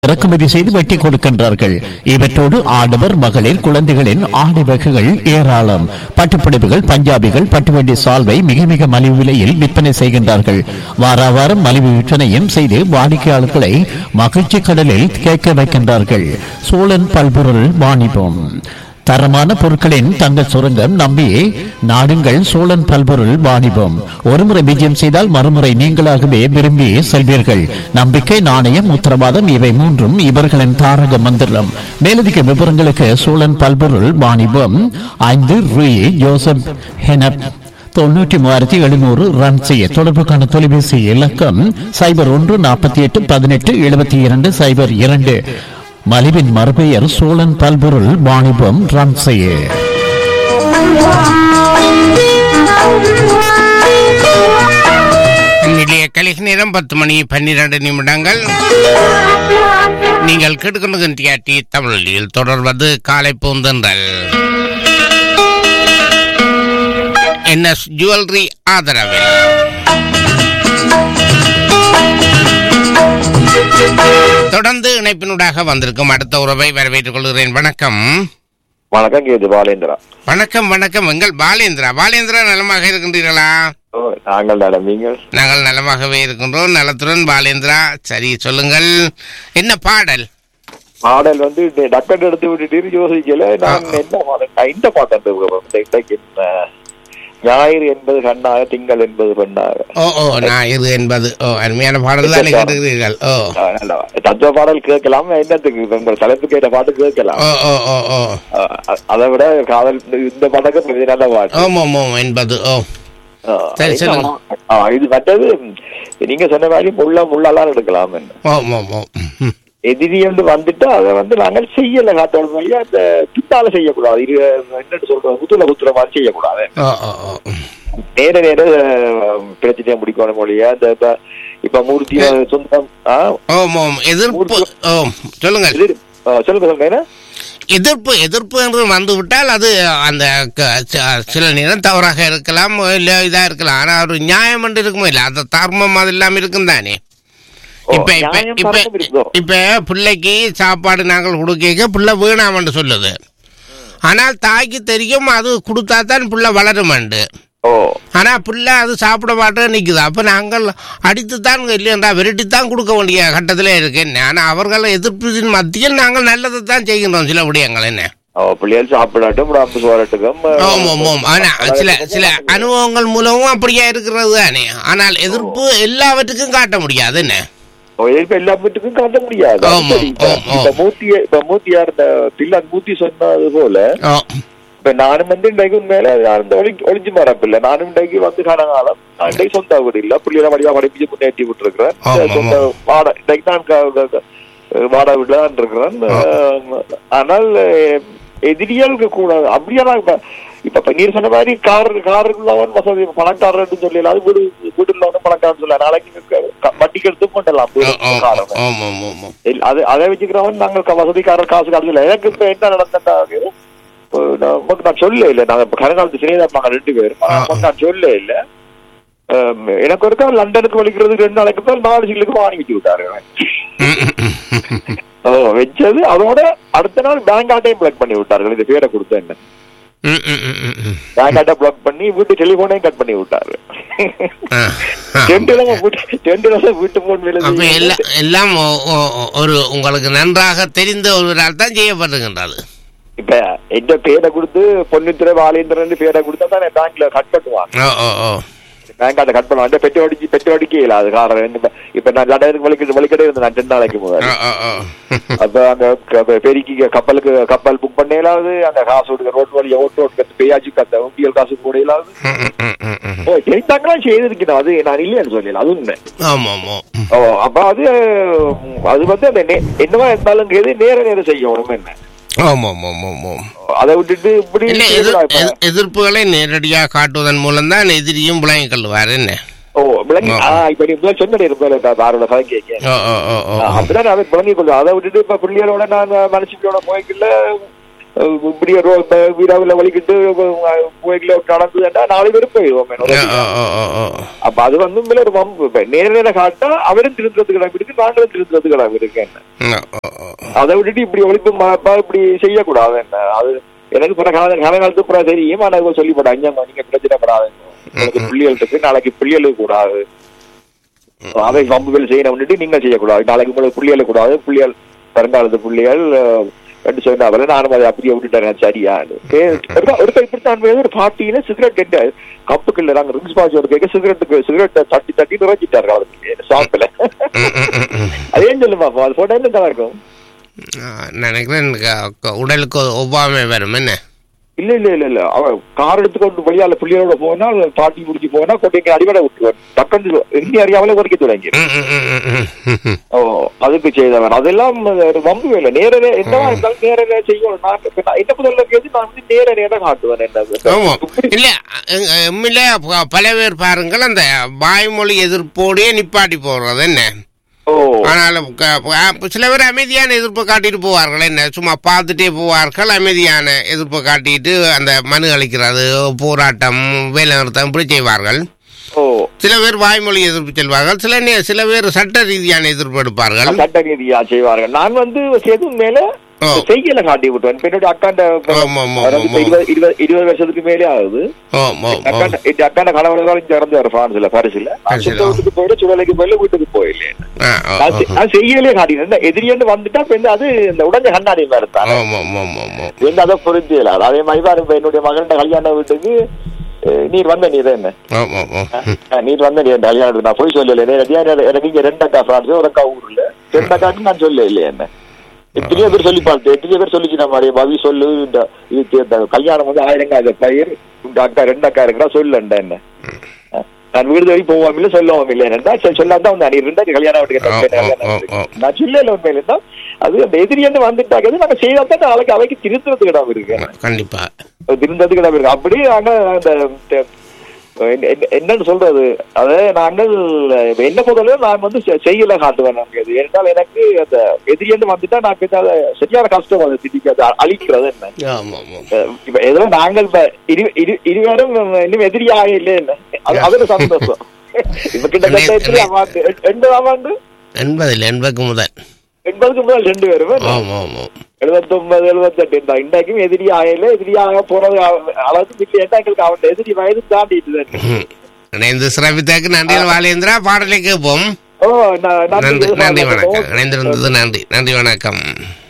இறக்குமதி செய்து வெட்டி கொடுக்கின்றார்கள் இவற்றோடு ஆடவர் மகளிர் குழந்தைகளின் ஆடை வகைகள் ஏராளம் பட்டுப்புடவைகள் பஞ்சாபிகள் பட்டுவண்டி சால்வை மிக மிக மலிவு விலையில் விற்பனை செய்கின்றார்கள் வாரா வாரம் மலிவு விற்பனையும் செய்து வாடிக்கையாளர்களை மகிழ்ச்சி கடலில் கேட்க வைக்கின்றார்கள் சோழன் பல்பொருள் வாணிபம் தரமான பொருட்களின் தங்க சுரங்கம் நம்பி நாடுங்கள் சோழன் பல்பொருள் வாணிபம் ஒருமுறை விஜயம் செய்தால் மறுமுறை நீங்களாகவே விரும்பி செல்வீர்கள் நம்பிக்கை நாணயம் உத்தரவாதம் இவை மூன்றும் இவர்களின் தாரக மந்திரம் மேலதிக விவரங்களுக்கு சோழன் பல்பொருள் வாணிபம் ஐந்து ரூ ஜோசப் ஹெனப் தொண்ணூற்றி மூவாயிரத்தி எழுநூறு ரன் செய்ய தொடர்புக்கான தொலைபேசி இலக்கம் சைபர் ஒன்று நாற்பத்தி எட்டு பதினெட்டு எழுபத்தி இரண்டு சைபர் இரண்டு மலிவின் மறுபெயர் சோழன் பல்பொருள் வாணிபம் ரன் செய்ய நிலைய கலிக நேரம் பத்து மணி பன்னிரண்டு நிமிடங்கள் நீங்கள் கேட்டுக்கொண்டிருக்கின்ற டி தமிழில் தொடர்வது காலை பூந்தன்றல் என்எஸ் ஜுவல்லரி ஆதரவில் தொடர்ந்து இணைப்பினூடாக வந்திருக்கும் அடுத்த உறவை வரவேற்றுக் கொள்கிறேன் வணக்கம் வணக்கம் கேது பாலேந்திரா வணக்கம் வணக்கம் எங்கள் பாலேந்திரா பாலேந்திரா நலமாக இருக்கின்றீர்களா ஓ, நாங்கள் நலம் நீங்கள் நாங்கள் நலமாகவே இருக்கின்றோம் நலத்துடன் பாலேந்திரா சரி சொல்லுங்கள் என்ன பாடல் பாடல் வந்து இந்த டக்கட் எடுத்து விட்டுட்டு யோசிக்கல நான் என்ன பாடல் நான் இந்த பாட்டு இன்றைக்கு என்ன, ஞாயிறு என்பது கண்ணாக திங்கள் என்பது பெண்ணாக ஓ ஓ நான் இது என்பது ஓ அருமையான பாடல் தான் கேட்டுக்கிறீர்கள் ஓ ஆ, நல்லா. தத்துவ பாடல் கேட்கலாம் என்னத்துக்கு உங்கள் தலைப்பு கேட்ட பாட்டு கேட்கலாம் ஓ ஓ ஓ ஓ ஆ, அ- அதை விட காதல் இந்த பாட்டுக்கு இது நல்ல பாட்டு ஓம் ஓம் ஓம் என்பது ஓ ஆ, சரி, என்ன, சொல்லுங்க. ஆ, இது மற்றது நீங்க சொன்ன மாதிரி முள்ள முள்ளெல்லாம் எடுக்கலாம் ஓம் ஓம் ஓம் ம். எதிரி வந்து வந்துட்டு அதை வந்து நாங்கள் செய்யல காட்டோட வழியா அந்த பின்னால செய்யக்கூடாது இது என்னன்னு சொல்றோம் குத்துல குத்துற மாதிரி செய்யக்கூடாது ஓ ஓ ஓ நேர நேர அஹ், பிரச்சனையை முடிக்கணும் மொழியா இந்த இப்ப- இப்ப மூர்த்தி சொந்தம் ஆ, ஓம் ஓம் எதிர்ப்பு ஓ சொல்லுங்கள் இது ஆ, சொல்லுங்க சொல்லுங்க என்ன? எதிர்ப்பு எதிர்ப்பு என்று வந்து விட்டால் அது அந்த க- ச- சில நேரம் தவறாக இருக்கலாம் இல்ல இதா இருக்கலாம் ஆனா ஒரு நியாயம் என்று இருக்குமோ இல்ல அந்த தர்மம் அது எல்லாம் இருக்கும் தானே ஓ, இப்ப இப்ப நியாயம் இப்ப தர்மம் இருக்குதோ? இப்ப பிள்ளைக்கு சாப்பாடு நாங்கள் கொடுக்க பிள்ளை வேணாமன்னு சொல்லுது ஆனால் தாய்க்கு தெரியும் அது கொடுத்தா தான் பிள்ளை வளருமண்டு ஓ ஆனா பிள்ளை அது சாப்பிட மாட்டேன் நிக்குது அப்ப நாங்கள் அடித்துத்தான் இல்லையென்றா விரட்டித்தான் கொடுக்க வேண்டிய கட்டத்திலே இருக்கேன் ஆனா அவர்கள் எதிர்ப்பின் மத்தியில் நாங்கள் நல்லதை தான் செய்கின்றோம் சில விடயங்கள் என்ன ஓ, பிள்ளைகள் சாப்பிடாட்டும் உடம்பு வரட்டுக்கும் ஆமாம் ஆமாம் ஆனா சில சில அனுபவங்கள் மூலமும் அப்படியே இருக்கிறது தானே ஆனால் எதிர்ப்பு எல்லாவற்றுக்கும் காட்ட முடியாது என்ன இப்ப எல்லா வீட்டுக்கும் காட்ட முடியாது ஆமா, சரி, இப்ப- ஆமா. இப்ப மூர்த்தி இப்ப மூர்த்தியார் இந்த பிள்ளை மூர்த்தி சொன்னது போல ஓ, இப்ப நானும் வந்து இன்றைக்கு மேல அந்த ஒளி ஒளிஞ்சு மரப்பில்லை நானும் இன்றைக்கு வந்து கனகாலம் நான் இன்றைக்கு சொந்த வீடு இல்ல பிள்ளைகளை வடிவா படிப்பிச்சு முன்னேற்றி விட்டுருக்கிறேன் ஆமா, சொந்த வாடகை இன்றைக்கு நான் க- க- க- வாடகை வீட்டுல தான் இருக்கிறேன் அஹ், ஆனால் அஹ், எதிரியாளுக்கு கூட அப்படியெல்லாம் இப்ப இப்ப இப்ப நீர் சொன்ன மாதிரி கார் காருக்குள்ளவன் வசதி பணக்காரர்னு சொல்லல அது வீடு வீடு உள்ளவன் பணக்காரன் சொல்ல நாளைக்கு க- க- வட்டிக்கு எடுத்து கொண்டலாம் ஓ, ஓ, காரணம் ஆமாம் ஆமாம் ஆமாம் இல்ல, அது அதை வச்சுக்கிறவன் நாங்கள் க- வசதிக்காரர் காசு காசு இல்லை எனக்கு இப்ப என்ன நடந்தா நமக்கு நான் சொல்ல இல்லை நாங்க இப்ப கனகாலத்து சினிதா இருப்பாங்க ரெண்டு பேரும் ஆனா, நமக்கு நான் சொல்ல இல்ல அம், எனக்கு ஒருக்கா லண்டனுக்கு வலிக்கிறதுக்கு ரெண்டு நாளைக்கு தான் நாலு சில்லுக்கு வாங்கி வச்சு விட்டாரு அவன். ம், ம், ம், ம். ஓ, வச்சது அதோட அடுத்த நாள் பேங்க் ஆட்டையும் பிளாக் பண்ணி விட்டார்கள் இந்த பேரை கொடுத்த என்ன ம், ம், ம், ம், ம். பேங்க் ஆட்டை பிளாக் பண்ணி வீட்டு டெலிபோனையும் கட் பண்ணி விட்டாரு ஆ, ஆ. ரெண்டு நாள் வீட்டு ரெண்டு நாள் வீட்டு போன் வேலை அப்ப செய்ய எல்லாம் எல்லாம் ஒ- ஒ- ஒரு உங்களுக்கு நன்றாக தெரிந்த ஒருவரால் தான் செய்யப்படுகின்றது இப்ப எந்த பேரை கொடுத்து பொன்னித்துறை பாலேந்திரன் பேரை கொடுத்தா தான் பேங்க்ல கட் பண்ணுவாங்க ஓ ஓ ஓ பேங்க் அதை கட் பண்ணுவாங்க பெட்டி அடிச்சு பெட்டி அடிக்கல அது காரணம் இப்ப- இப்ப நான் லண்டனுக்கு வலிக்கிட்டு வலிக்கிட்டே இருந்தேன் நான் ரெண்டு நாளைக்கு முதல் ஓ ஓ ஓ அப்ப அங்க க- பெருக்கி கப்பலுக்கு கப்பல் புக் பண்ணலாவது அங்க காசு கொடுக்க ரோட்டு வழியா ஓட்டு ஓட்டு கத்து பேயாச்சு கத்த உண்டியல் காசு கூட இல்லாது ம், ம், ம், ம், ம். ஓ தெரிந்தாங்களா செய்திருக்கணும் அது நான் இல்லைன்னு சொல்லல அது உண்மை ஆமா ஆமா ம். ஓ அப்ப அது அது வந்து அந்த நே- என்னவா இருந்தாலும் கேது நேர நேரம் செய்யணும் என்ன ஆமா ஆமா ஆமா ஆமா அதை விட்டுட்டு இப்படி இல்ல எதிர் செய்யலாம் இப்ப. எதிர்- எதிர்ப்புகளை நேரடியாக காட்டுவதன் மூலம் தான் எதிரியும் விளங்கி கொள்வார் என்ன ஓ விளங்கி ஆ இப்ப நீ முதல்ல சொன்னே இருப்பேன் தாரோட கதை கேட்க ஓ ஓ ஓ ஓ அப்படிதான் அவன் விளங்கி கொள்ளும் அதை விட்டுட்டு இப்ப பிள்ளைகளோட நான் மனசுகளோட போய்க்கல அஹ், இப்படி ஒரு வீராவில் வலிக்கிட்டு கோயில நடந்ததுன்னா நாலு பேரும் போயிடுவோம் ஓ ஓ ஓ ஓ அப்ப அது வந்து உண்மையில ஒரு வம்பு இப்ப நேர நேரம் காட்டா அவரும் திருத்துறதுக்கு இடம் இருக்கு நாங்களும் திருத்துறதுக்கு இடம் இருக்கு என்ன ஓ, ஓ, ஓ. அதை விட்டுட்டு இப்படி ஒழிப்பு மறப்பா இப்படி செய்யக்கூடாது என்ன அது எனக்கு பிற கால காலகாலத்துக்கு பிறகு தெரியும் ஆனா இவங்க சொல்லி போட அஞ்சம்மா நீங்க பிரச்சனைப்படாதுங்க உங்களுக்கு பிள்ளைகள் இருக்கு நாளைக்கு பிள்ளைகளுக்கு கூடாது அதை வம்புகள் செய்யணும்னுட்டு நீங்க செய்யக்கூடாது நாளைக்கு உங்களுக்கு பிள்ளைகள் கூடாது பிள்ளைகள் வருங்காலத்து பிள்ளைகள் அஹ், என்று சொன்னாவில் நானும் அதை அப்படியே விட்டுட்டேன் சரியான்னு ஒருத்தர் இப்படித்தான் வேறு ஒரு பார்ட்டியில சிகரெட் கெட்ட கப்புக்குள்ள நாங்க ரிங்ஸ் பாஜ் ஒரு கேட்க சிகரெட்டுக்கு சிகரெட்டை தட்டி தட்டி நிறைச்சிட்டாரு அவருக்கு ஷாப்ல ம், ம், ம், ம். அதே சொல்லுமா அது போட்டா என்ன இருக்கும் ஆ, நினைக்கிறேன் க- க- உடலுக்கு ஒவ்வாமை வரும் என்ன இல்ல இல்ல இல்ல இல்ல அவ கார் எடுத்துக்கொண்டு வெளியால பிள்ளையோட போனா பாட்டி முடிச்சு போனா கொட்டைக்கு அடிவடை விட்டுருவார் டக்குன்னு எண்ணி அறியாமலே குறைக்க தொடங்கி ம், ம், ம், ம், ம், ம், ம். ஓ அதுக்கு செய்தவன் அதெல்லாம் ஒரு வம்பு வேலை நேரவே என்னவா இருந்தாலும் நேரவே செய்யணும் நான் இப்ப நான் என்ன முதல்ல கேட்டு நான் வந்து நேர நேரம் காட்டுவேன் என்ன ஆமா இல்ல எங்க- எம்மில ப- பல பேர் பாருங்கள் அந்த வாய்மொழி எதிர்ப்போடயே நிப்பாட்டி போடுறது என்ன ஓ ஆனாலும் க- ப- சில பேர் அமைதியான எதிர்ப்பை காட்டிட்டு போவார்கள் என்ன சும்மா பார்த்துட்டே போவார்கள் அமைதியான எதிர்ப்பை காட்டிட்டு அந்த மனு அளிக்கிறது போராட்டம் வேலை நிறுத்தம் இப்படி செய்வார்கள் ஓ சில பேர் வாய்மொழி எதிர்ப்பு செல்வார்கள் சில நே- சில பேர் சட்ட ரீதியான எதிர்ப்பு எடுப்பார்கள் சட்ட ரீதியா செய்வார்கள் நான் வந்து எதுவும் மேல ஓ. செய்யல காட்டி விட்டுவேன் இப்ப என்னுடைய அக்காண்ட ஆமா, ஆமா, அதாவது இப்ப ஆமா. இருபது இருபது இருபது வருஷத்துக்கு மேலே ஆகுது ஓ ஓ ஓ அக்காண்ட இந்த அக்காண்ட கணவர்கள் இங்க இறந்து பிரான்ஸ்ல பாரிஸ்ல நான் பாரிஸ்ல. சொந்த வீட்டுக்கு போயிட்டு சுடலைக்கு போயில வீட்டுக்கு போயில்லை ஆ, ஓ, நான் ஓ, செ- நான் செய்யலே காட்டினேன் எதிரியன்னு வந்துட்டா இப்ப வந்து அது இந்த உடஞ்ச கண்ணாடி மாதிரி தான் ஆமா, ஆமா, ஆமா, ஆமா. வந்து அதை புரிஞ்சிடல அதே மாதிரி தான் இப்ப என்னுடைய மகன் கல்யாண வீட்டுக்கு அஹ், நீர் வந்த நீர் என்ன ஆமா, ஆமா. ம். அஹ், நீர் வந்த நீர் கல்யாணத்துக்கு நான் போய் சொல்லல நேரடியா எனக்கு எனக்கு இங்க ரெண்டு அக்கா பிரான்ஸ் ஒரு அக்கா ஊர்ல ரெண்டு அக்காக்கு நான் சொல்ல இல்லையா என்ன எத்தனையோ பேர் சொல்லி பார்த்து எத்தனையோ பேர் சொல்லிச்சு மாதிரி பவி சொல்லு இந்த இது இந்த கல்யாணம் வந்து ஆயிரங்க அது பயிர் இந்த அக்கா ரெண்டு அக்கா இருக்கிறா சொல்லண்டா என்ன அஹ், நான் வீடு வரை போவாம இல்ல சொல்லவும் இல்லை என்னடா சரி சொல்லாதான் வந்து நீ ரெண்டா கல்யாணம் வீட்டுக்கு ஆ, தப்பு ஆ, கல்யாணம் ஆ, வீட்டுக்கு. ஆ. நான் சொல்லல உண்மையில தான் அது அந்த எதிரியன்னு வந்துட்டாங்க நாங்க செய்தாதான் நாளைக்கு அவைக்கு திருத்துறதுக்கு இடம் இருக்கு கண்டிப்பா திருந்ததுக்கு இடம் இருக்கு அப்படி நாங்க அந்த இந்த, என்ன- என்ன- என்னன்னு சொல்றது அது நாங்கள் இப்ப என்ன பொறுத்தவரை நான் வந்து செ- செய்யல காட்டுவேன் நாங்க இது ஏனென்றால் எனக்கு அந்த எதிரியன்னு வந்துட்டா நான் கொஞ்சம் அதை சரியான கஷ்டம் அது திட்டிக்கு அது அழிக்கிறது என்ன ஆமா ஆமா அஹ் இப்ப ஏதோ நாங்கள் இப்ப இரு இரு இருவரும் இன்னும் எதிரியாக இல்லை என்ன அது அது ஒரு சந்தோஷம் இப்ப கிட்டத்தட்ட எத்தனை ஆண்டு எண்பதாம் ஆண்டு எண்பதில் எண்பதுக்கு முதல் எண்பதுக்கு முதல் ரெண்டு பேருமே ஆமா ஆமா எழுபத்தொன்பது எழுபத்தெட்டு இந்த இன்றைக்கும் எதிரி ஆகல எதிரியாக போறது அள- அளவுக்கு இல்லை ஏன்னா எங்களுக்கு அவன் எதிரி வயது தாண்டிட்டு ம். இணைந்து சிறப்பித்தக்கு நன்றிகள் வாலேந்திரா பாடலை கேட்போம் ஓ நான் நன்றி நன்றி வணக்கம் இணைந்திருந்தது நன்றி நன்றி வணக்கம்